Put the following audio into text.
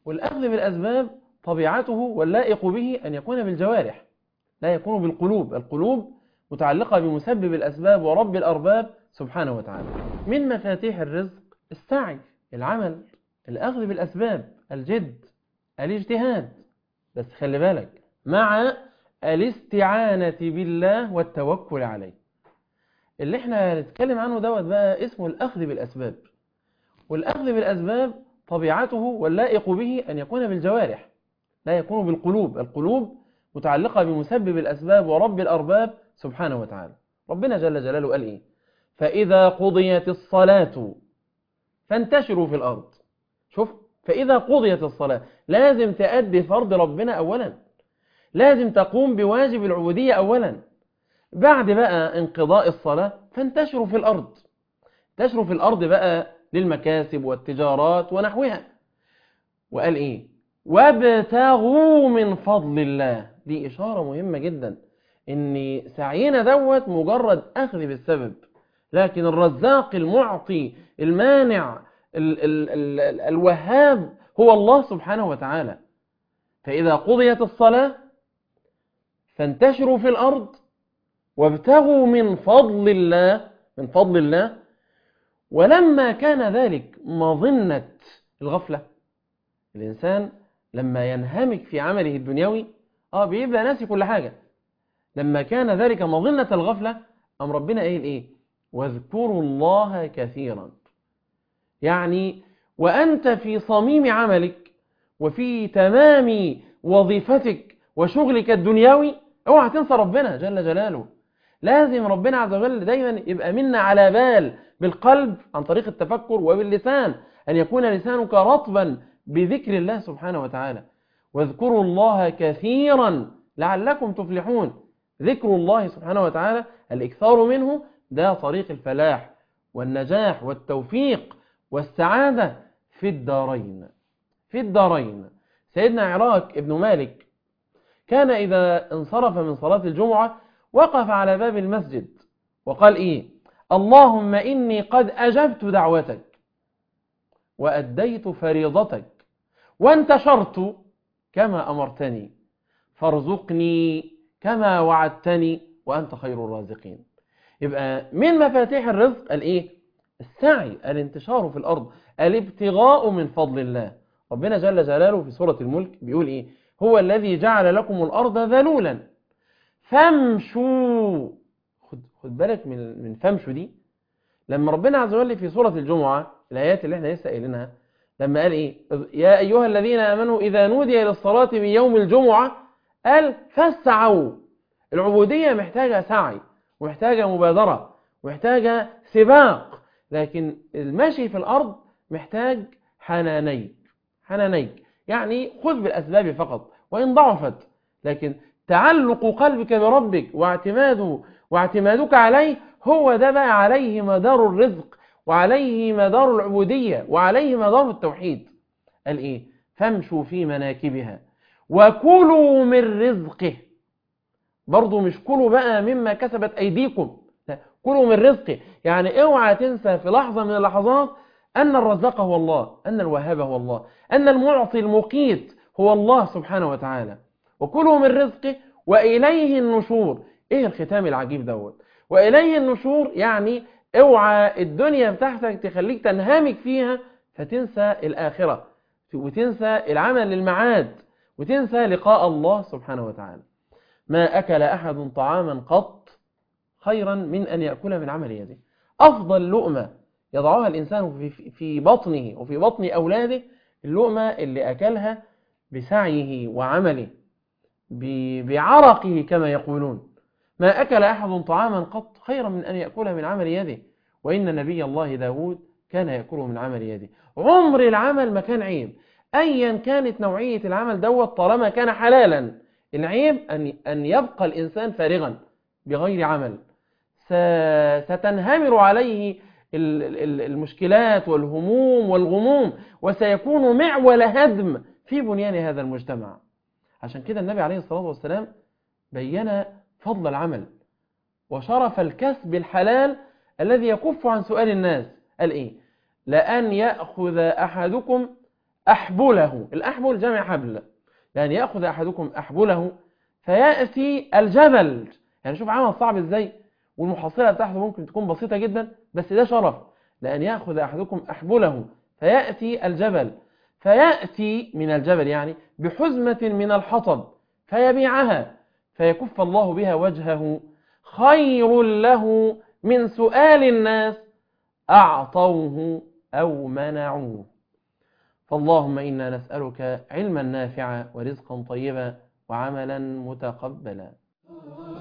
والأخذ بالأسباب طبيعته واللائق به أن يكون بالجوارح لا يكون بالقلوب القلوب متعلقة بمسبب الأسباب ورب الأرباب سبحانه وتعالى من مفاتيح الرزق السعي العمل الأخذ بالأسباب الجد الاجتهاد بس خلي بالك مع الاستعانة بالله والتوكل عليه اللي احنا هنتكلم عنه دوت بقى اسمه الأخذ بالأسباب والأخذ بالأسباب طبيعته واللائق به أن يكون بالجوارح لا يكون بالقلوب القلوب متعلقة بمسبب الأسباب ورب الأرباب سبحانه وتعالى ربنا جل جلاله قال إيه فإذا قضيت الصلاة فانتشروا في الأرض شوف فإذا قضيت الصلاة لازم تأدي فرض ربنا أولا لازم تقوم بواجب العبودية أولا بعد بقى انقضاء الصلاة فانتشروا في الأرض انتشروا في الأرض بقى للمكاسب والتجارات ونحوها وقال إيه وابتغوا من فضل الله دي إشارة مهمة جدا إن سعينا دوت مجرد أخذ بالسبب لكن الرزاق المعطي المانع ال ال ال ال الوهاب هو الله سبحانه وتعالى فإذا قضيت الصلاة فانتشروا في الأرض وابتغوا من فضل الله من فضل الله ولما كان ذلك مظنة الغفلة الإنسان لما ينهمك في عمله الدنيوي اه بيبقى ناسي كل حاجة لما كان ذلك مظنة الغفلة أم ربنا قايل إيه واذكروا الله كثيرا يعني وأنت في صميم عملك وفي تمام وظيفتك وشغلك الدنيوي اوعى تنسى ربنا جل جلاله لازم ربنا عز وجل دايما يبقى منا على بال بالقلب عن طريق التفكر وباللسان أن يكون لسانك رطبا بذكر الله سبحانه وتعالى واذكروا الله كثيرا لعلكم تفلحون ذكر الله سبحانه وتعالى الإكثار منه ده طريق الفلاح والنجاح والتوفيق والسعادة في الدارين في الدارين سيدنا عراك ابن مالك كان إذا انصرف من صلاة الجمعة وقف على باب المسجد وقال إيه اللهم إني قد أجبت دعوتك وأديت فريضتك وانتشرت كما أمرتني فارزقني كما وعدتني وأنت خير الرازقين يبقى من مفاتيح الرزق الإيه؟ السعي الانتشار في الأرض الابتغاء من فضل الله ربنا جل جلاله في سورة الملك بيقول إيه هو الذي جعل لكم الأرض ذلولا فامشوا خد, خد بالك من, من فامشوا دي لما ربنا عز وجل في سورة الجمعة الآيات اللي احنا لسه قايلينها لما قال إيه يا أيها الذين آمنوا إذا نودي للصلاة من يوم الجمعة قال فاسعوا العبودية محتاجة سعي ومحتاجة مبادرة ومحتاجة سباق لكن المشي في الأرض محتاج حنانيك حنانيك يعني خذ بالأسباب فقط وإن ضعفت لكن تعلق قلبك بربك واعتماده واعتمادك عليه هو ده بقى عليه مدار الرزق وعليه مدار العبودية وعليه مدار التوحيد قال إيه فامشوا في مناكبها وكلوا من رزقه برضو مش كلوا بقى مما كسبت أيديكم لا كلوا من رزقه يعني اوعى تنسى في لحظة من اللحظات أن الرزاق هو الله أن الوهاب هو الله أن المعطي المقيت هو الله سبحانه وتعالى وكلوا من رزقه وإليه النشور إيه الختام العجيب دوت وإليه النشور يعني اوعى الدنيا بتاعتك تخليك تنهمك فيها فتنسى الآخرة وتنسى العمل للمعاد وتنسى لقاء الله سبحانه وتعالى ما أكل أحد طعاما قط خيرا من أن يأكل من عمل يده أفضل لقمة يضعها الإنسان في في بطنه وفي بطن أولاده اللقمة اللي أكلها بسعيه وعمله بعرقه كما يقولون ما أكل أحد طعاما قط خيرا من أن يأكل من عمل يده وإن نبي الله داود كان يأكله من عمل يده عمر العمل ما كان عيب أيا كانت نوعية العمل دوت طالما كان حلالا العيب أن أن يبقى الإنسان فارغا بغير عمل ستنهمر عليه المشكلات والهموم والغموم وسيكون معول هدم في بنيان هذا المجتمع عشان كده النبي عليه الصلاة والسلام بين فضل العمل وشرف الكسب الحلال الذي يكف عن سؤال الناس قال إيه لأن يأخذ أحدكم أحبله الأحبل جمع حبل يعني يأخذ أحدكم أحبله فيأتي الجبل يعني شوف عمل صعب إزاي والمحصلة بتاعته ممكن تكون بسيطة جدا بس ده شرف لأن يأخذ أحدكم أحبله فيأتي الجبل فيأتي من الجبل يعني بحزمة من الحطب فيبيعها فيكف الله بها وجهه خير له من سؤال الناس أعطوه أو منعوه فاللهم إنا نسألك علما نافعا ورزقا طيبا وعملا متقبلا